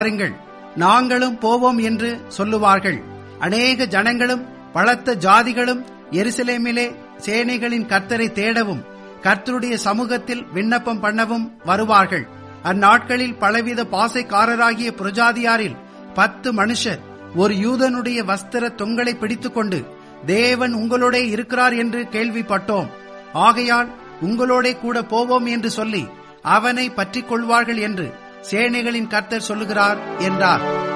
பாருங்கள் நாங்களும் போவோம் என்று சொல்லுவார்கள் அநேக ஜனங்களும் பலத்த ஜாதிகளும் எருசலேமிலே சேனைகளின் கர்த்தரை தேடவும் கர்த்தருடைய சமூகத்தில் விண்ணப்பம் பண்ணவும் வருவார்கள் அந்நாட்களில் பலவித பாசைக்காரராகிய புரஜாதியாரில் பத்து மனுஷர் ஒரு யூதனுடைய வஸ்திர தொங்கலை பிடித்துக்கொண்டு தேவன் உங்களோடே இருக்கிறார் என்று கேள்விப்பட்டோம் ஆகையால் உங்களோடே கூட போவோம் என்று சொல்லி அவனை பற்றிக் கொள்வார்கள் என்று சேனைகளின் கர்த்தர் சொல்லுகிறார் என்றார்